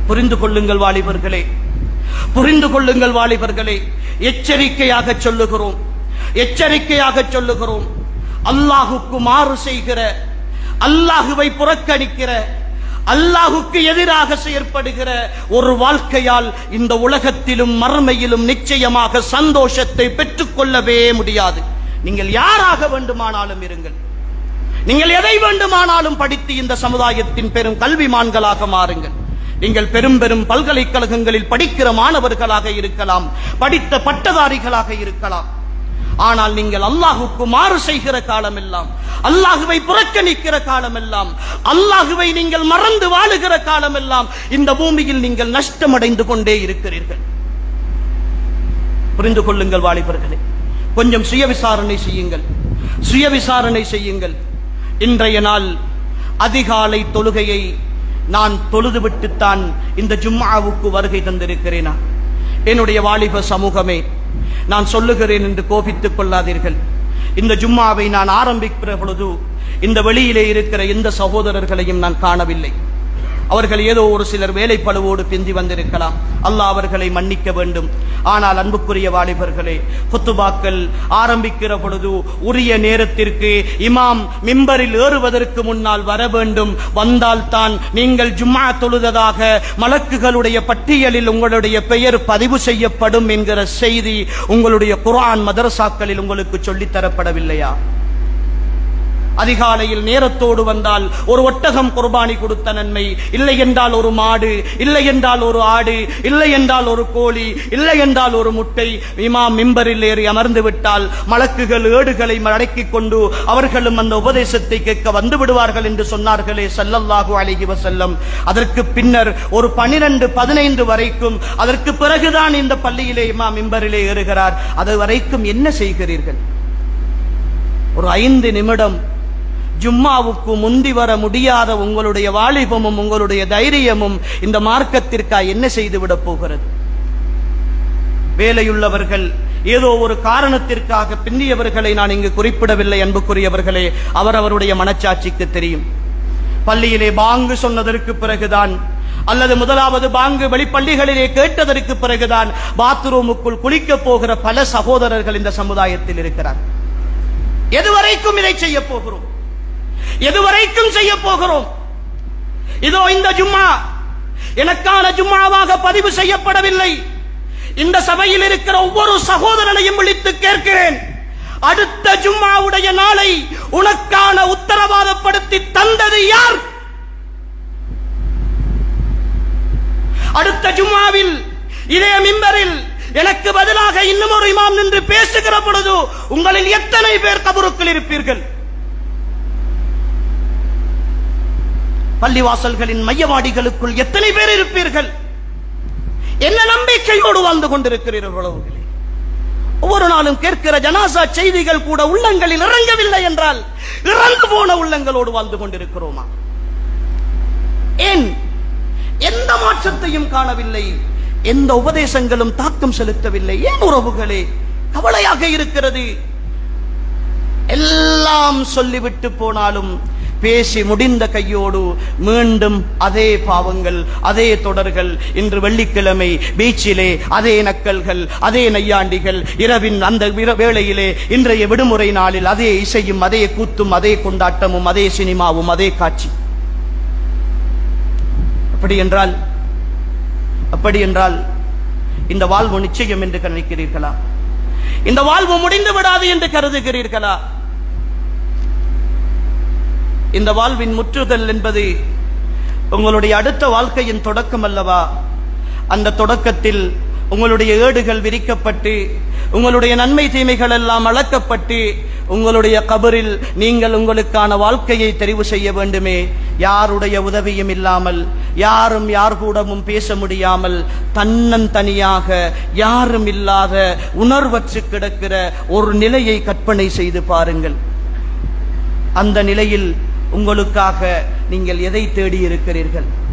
புரிந்து கொள்ளுங்கள் வாலிபர்களே புரிந்து கொள்ளுங்கள் வாலிபர்களே எச்சரிக்கையாக சொல்லுகிறோம் எச்சரிக்கையாக சொல்லுகிறோம் அல்லாஹுக்கு மாறு செய்கிற அல்லாஹுவை புறக்கணிக்கிற அல்லாஹுக்கு எதிராக செயற்படுகிற ஒரு வாழ்க்கையால் இந்த உலகத்திலும் மறுமையிலும் நிச்சயமாக சந்தோஷத்தை பெற்றுக்கொள்ளவே முடியாது நீங்கள் யாராக வேண்டுமானாலும் இருங்கள் நீங்கள் எதை வேண்டுமானாலும் படித்து இந்த சமுதாயத்தின் பெரும் கல்விமான்களாக மாறுங்கள் நீங்கள் பெரும் பெரும் பல்கலைக்கழகங்களில் படிக்கிற மாணவர்களாக இருக்கலாம் படித்த பட்டதாரிகளாக இருக்கலாம் ஆனால் நீங்கள் அல்லாஹுக்கு மாறு செய்கிற காலமெல்லாம் அல்லாஹுவை புறக்கணிக்கிற காலமெல்லாம் அல்லாஹுவை நீங்கள் மறந்து வாழுகிற காலமெல்லாம் இந்த பூமியில் நீங்கள் நஷ்டமடைந்து கொண்டே இருக்கிறீர்கள் புரிந்து கொள்ளுங்கள் வாலிபர்களே கொஞ்சம் சுய விசாரணை செய்யுங்கள் சுய விசாரணை செய்யுங்கள் இன்றைய நாள் அதிகாலை தொழுகையை நான் தொழுதுவிட்டுத்தான் இந்த ஜும்மாவுக்கு வருகை தந்திருக்கிறேனா என்னுடைய வாலிப சமூகமே நான் சொல்லுகிறேன் என்று கோபித்துக் கொள்ளாதீர்கள் இந்த ஜும்மாவை நான் ஆரம்பிக்கிற பொழுது இந்த வெளியிலே இருக்கிற எந்த சகோதரர்களையும் நான் காணவில்லை அவர்கள் ஏதோ ஒரு சிலர் வேலைப்பழுவோடு பிந்தி வந்திருக்கலாம் அல்லாஹ் அவர்களை மன்னிக்க வேண்டும் ஆனால் அன்புக்குரிய வாலிபர்களே குத்துபாக்கள் ஆரம்பிக்கிற பொழுது உரிய நேரத்திற்கு இமாம் மிம்பரில் ஏறுவதற்கு முன்னால் வர வேண்டும் வந்தால்தான் நீங்கள் ஜும்மா தொழுததாக மலக்குகளுடைய பட்டியலில் உங்களுடைய பெயர் பதிவு செய்யப்படும் என்கிற செய்தி உங்களுடைய குர்ஆன் மதரசாக்களில் உங்களுக்கு சொல்லித் தரப்படவில்லையா அதிகாலையில் நேரத்தோடு வந்தால் ஒரு ஒட்டகம் குர்பானி கொடுத்த நன்மை இல்லை என்றால் ஒரு மாடு இல்லை என்றால் ஒரு ஆடு இல்லை என்றால் ஒரு கோழி இல்லை என்றால் ஒரு முட்டை இமாம் மிம்பரில் ஏறி அமர்ந்து விட்டால் மலக்குகள் ஏடுகளை அடக்கிக் கொண்டு அவர்களும் அந்த உபதேசத்தை கேட்க வந்து விடுவார்கள் என்று சொன்னார்களே ஸல்லல்லாஹு அலைஹி வஸல்லம் அதற்கு பின்னர் ஒரு பனிரெண்டு பதினைந்து வரைக்கும் அதற்கு பிறகுதான் இந்த பள்ளியிலே இமாம் மிம்பரிலே ஏறுகிறார் அது வரைக்கும் என்ன செய்கிறீர்கள் ஒரு ஐந்து நிமிடம் ஜும்மாவுக்கு முந்தி வர முடியாத உங்களுடைய வாலிபமும் உங்களுடைய தைரியமும் இந்த மார்க்கத்திற்காக என்ன செய்து விட போகிறது வேலையுள்ளவர்கள் ஏதோ ஒரு காரணத்திற்காக பிந்தியவர்களை நான் இங்கு குறிப்பிடவில்லை அன்புக்குரியவர்களே அவர் அவருடைய மனச்சாட்சிக்கு தெரியும் பள்ளியிலே பாங்கு சொன்னதற்கு பிறகுதான் அல்லது முதலாவது பாங்கு வெளிப்பள்ளிகளிலே கேட்டதற்கு பிறகுதான் பாத்ரூமுக்குள் குளிக்க போகிற பல சகோதரர்கள் இந்த சமுதாயத்தில் இருக்கிறார் எதுவரைக்கும் இதை செய்ய போகிறோம் எதுவரைக்கும் செய்ய போகிறோம் இதோ இந்த ஜும்மா எனக்கான ஜும்மாவாக பதிவு செய்யப்படவில்லை இந்த சபையில் இருக்கிற ஒவ்வொரு சகோதரனையும் விழித்து கேட்கிறேன் அடுத்த ஜும்மாவுடைய நாளை உனக்கான உத்தரவாதப்படுத்தி தந்தது யார் அடுத்த ஜும்மாவில் இதே மிம்பரில் எனக்கு பதிலாக இன்னும் ஒரு இமாம் நின்று பேசுகிற பொழுது உங்களில் எத்தனை பேர் கபருக்குள் இருப்பீர்கள் பள்ளிவாசல்களின் மையவாடிகளுக்குள் எத்தனை பேர் இருப்பீர்கள் என்ன நம்பிக்கையோடு வாழ்ந்து கொண்டிருக்கிறீர்கள் உறவுகளே ஒவ்வொரு நாளும் கேட்கிற ஜனாசா செய்திகள் கூட உள்ளங்களில் இறங்கவில்லை என்றால் இறந்து போன உள்ளங்களோடு வாழ்ந்து கொண்டிருக்கிறோமா ஏன் எந்த மாற்றத்தையும் காணவில்லை எந்த உபதேசங்களும் தாக்கம் செலுத்தவில்லை ஏன் உறவுகளே கவலையாக இருக்கிறது எல்லாம் சொல்லிவிட்டு போனாலும் பேசி முடிந்த கையோடு மீண்டும் அதே பாவங்கள் அதே தொடர்கள் இன்று வெள்ளிக்கிழமை பீச்சிலே அதே நக்கல்கள் அதே நையாண்டிகள் இரவின் அந்த விர- வேளையிலே இன்றைய விடுமுறை நாளில் அதே இசையும் அதே கூத்தும் அதே கொண்டாட்டமும் அதே சினிமாவும் அதே காட்சி அப்படி என்றால் அப்படி என்றால் இந்த வாழ்வு நிச்சயம் என்று நினைக்கிறீர்களா இந்த வாழ்வு முடிந்து விடாது என்று கருதுகிறீர்களா இந்த வாழ்வின் முற்றுதல் என்பது உங்களுடைய அடுத்த வாழ்க்கையின் தொடக்கம் அல்லவா அந்த தொடக்கத்தில் உங்களுடைய ஏடுகள் விரிக்கப்பட்டு உங்களுடைய நன்மை தீமைகள் எல்லாம் அளக்கப்பட்டு உங்களுடைய கபரில் நீங்கள் உங்களுக்கான வாழ்க்கையை தெரிவு செய்ய வேண்டுமே யாருடைய உதவியும் இல்லாமல் யாரும் யார் கூடவும் பேச முடியாமல் தன்னந்தனியாக யாரும் இல்லாத உணர்வற்று கிடக்கிற ஒரு நிலையை கற்பனை செய்து பாருங்கள் அந்த நிலையில் உங்களுக்காக நீங்கள் எதை தேடி இருக்கிறீர்கள்